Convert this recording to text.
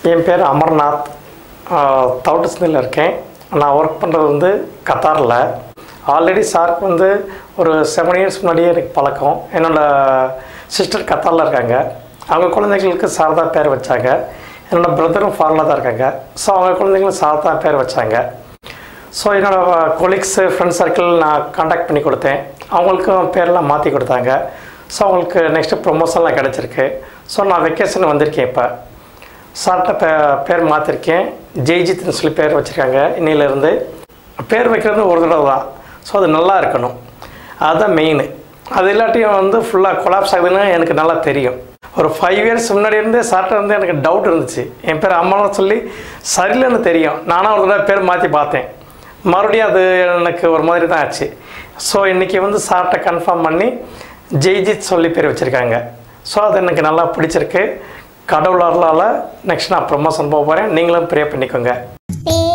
என் பேர் அமர்நாத் தவுட்டஸ்மில் இருக்கேன் நான் ஒர்க் பண்ணுறது வந்து கத்தாரில் ஆல்ரெடி சாருக்கு வந்து ஒரு செவன் இயர்ஸ் முன்னாடியே எனக்கு பழக்கம் என்னோடய சிஸ்டர் கத்தாரில் இருக்காங்க அவங்க குழந்தைங்களுக்கு சாரதா பேர் வச்சாங்க என்னோடய பிரதரும் ஃபாரினில் தான் இருக்காங்க ஸோ அவங்க குழந்தைங்களுக்கு சாரதா பேர் வச்சாங்க ஸோ என்னோடய கொலீக்ஸு ஃப்ரெண்ட் சர்க்கிள் நான் காண்டாக்ட் பண்ணி கொடுத்தேன் அவங்களுக்கும் பேர்லாம் மாற்றி கொடுத்தாங்க ஸோ அவங்களுக்கு நெக்ஸ்ட்டு ப்ரொமோஷன்லாம் கிடச்சிருக்கு ஸோ நான் வெக்கேஷன் வந்திருக்கேன் இப்போ சார்கிட்ட பே பேர் மாற்றிருக்கேன் ஜெய்ஜித்னு சொல்லி பேர் வச்சுருக்காங்க இன்னையிலேருந்து பேர் வைக்கிறது ஒரு தடவை தான் ஸோ அது நல்லா இருக்கணும் அதுதான் மெயின் அது இல்லாட்டியும் வந்து ஃபுல்லாக கொலாப்ஸ் ஆகுதுன்னு எனக்கு நல்லா தெரியும் ஒரு ஃபைவ் இயர்ஸ் முன்னாடி இருந்தே சார்ட்ட வந்து எனக்கு டவுட் இருந்துச்சு என் பேர் அம்மாவும் சொல்லி சரியில்லைன்னு தெரியும் நானும் ஒரு தடவை பேர் மாற்றி பார்த்தேன் மறுபடியும் அது எனக்கு ஒரு மாதிரி தான் ஆச்சு ஸோ இன்றைக்கி வந்து சார்ட்ட கன்ஃபார்ம் பண்ணி ஜெய்ஜித் சொல்லி பேர் வச்சுருக்காங்க ஸோ அது எனக்கு நல்லா பிடிச்சிருக்கு கடவுள் அருளால் நெக்ஸ்ட் நான் ப்ரொமோஷன் போக போகிறேன் நீங்களும் ப்ரே பண்ணிக்கோங்க பேர்